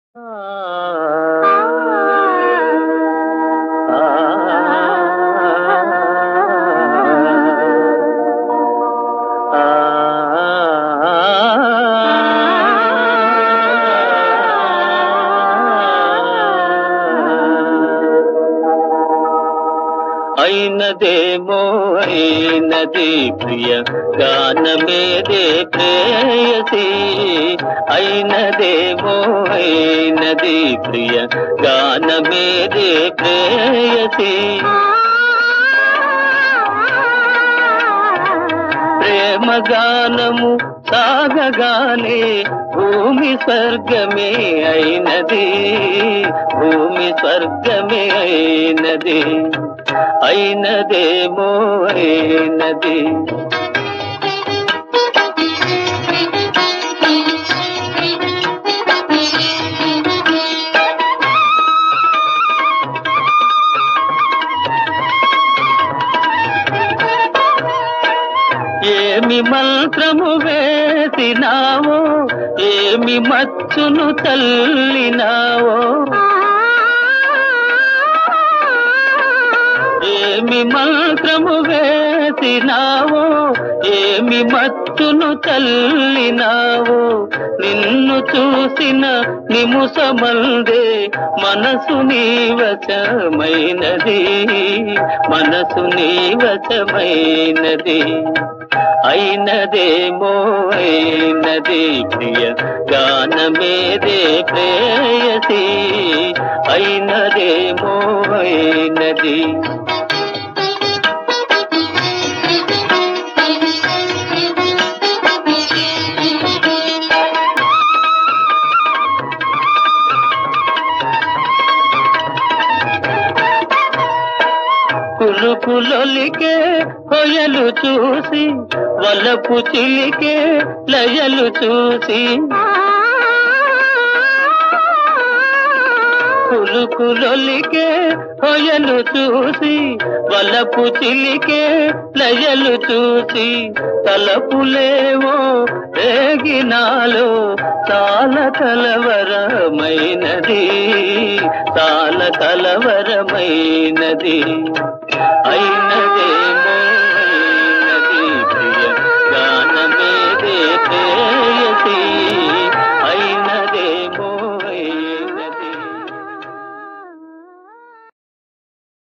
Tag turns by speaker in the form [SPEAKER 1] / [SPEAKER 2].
[SPEAKER 1] అయినదేమో అయినది ప్రియ గానమేదే ప్రేయసి అయినదేమో అయినది ప్రియ గానమేదే ప్రేయసి ప్రేమ గానము సాగగానే భూమి స్వర్గమే అయినది భూమి స్వర్గమే అయినది అయినదేమో అయినది ఏమి మంత్రము వేసినావో ఏమి మచ్చును తల్లినావో ఏమి మంత్రము వేసినావో ఏమి మచ్చును తల్లినావో నిన్ను చూసిన నిముసమందే మనసు నీవశమైనది మనసు నీవశమైనది అయినదేమో అయినది ప్రియ గానమేదే ప్రేయసి అయినదేమో అయినది కులుకులొలికే కొయలు చూసి వలపు చిలికే లయలు చూసి కులుకులొలికే కొయలు చూసి వలపు చిలికే లయలు చూసి తలపులేవో రేగినాలో చాలా కలవరమైనది చాలా కలవరమైనది అయినదే